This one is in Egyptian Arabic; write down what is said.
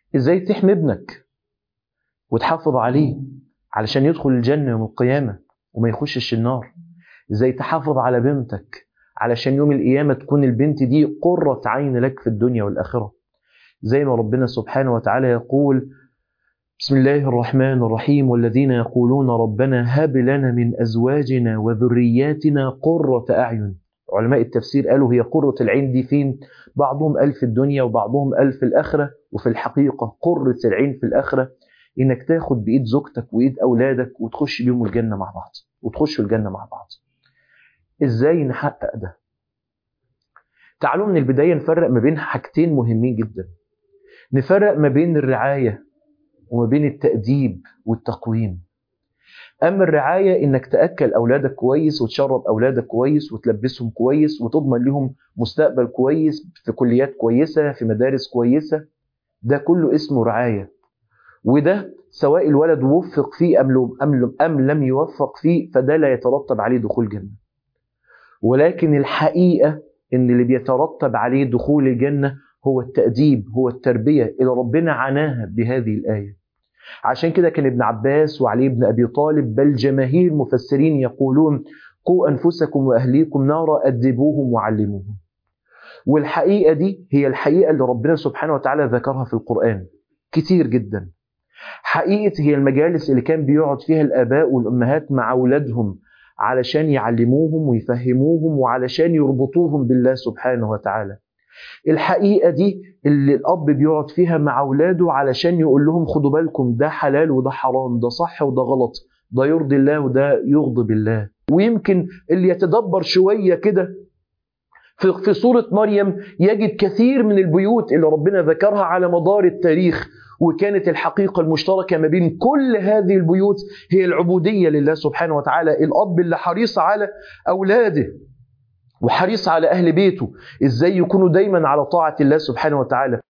ازاي تحمي ابنك وتحافظ عليه علشان يدخل الجنة يوم القيامة وما يخشش النار ازاي تحافظ على بنتك علشان يوم القيامة تكون البنت دي قرة عين لك في الدنيا والآخرة زي ما ربنا سبحانه وتعالى يقول بسم الله الرحمن الرحيم والذين يقولون ربنا هب لنا من أزواجنا وذرياتنا قرة أعين علماء التفسير قالوا هي قرة العين دي فين بعضهم قال في الدنيا وبعضهم قال في الآخرة وفي الحقيقة قرة العين في الآخرة إنك تاخد بإيد زوجتك وإيد أولادك وتخش بيهم الجنة مع بعض وتخشوا الجنة مع بعض إزاي نحقق ده تعالوا من البداية نفرق ما بين حاجتين مهمين جدا نفرق ما بين الرعاية وما بين التأديب والتقويم أما الرعاية إنك تأكل أولادك كويس وتشرب أولادك كويس وتلبسهم كويس وتضمن لهم مستقبل كويس في كليات كويسة في مدارس كويسة ده كله اسمه رعاية وده سواء الولد وفق فيه أم, أم, أم لم يوفق فيه فده لا يترتب عليه دخول جنة ولكن الحقيقة إن اللي بيترتب عليه دخول الجنة هو التأديب هو التربية اللي ربنا عناها بهذه الآية عشان كده كان ابن عباس وعلي بن أبي طالب بل جماهير مفسرين يقولون قوا أنفسكم وأهليكم نارا أدبوهم وعلموهم والحقيقة دي هي الحقيقة اللي ربنا سبحانه وتعالى ذكرها في القرآن كتير جدا حقيقة هي المجالس اللي كان بيقعد فيها الآباء والأمهات مع أولادهم علشان يعلموهم ويفهموهم وعلشان يربطوهم بالله سبحانه وتعالى الحقيقة دي اللي الأب بيقعد فيها مع أولاده علشان يقول لهم خدوا بالكم ده حلال وده حرام ده صح وده غلط ده يرضي الله وده يغضب الله ويمكن اللي يتدبر شوية كده في في سورة مريم يجد كثير من البيوت اللي ربنا ذكرها على مدار التاريخ وكانت الحقيقة المشتركة ما بين كل هذه البيوت هي العبودية لله سبحانه وتعالى الأب اللي حريص على أولاده وحريص على أهل بيته إزاي يكونوا دايما على طاعة الله سبحانه وتعالى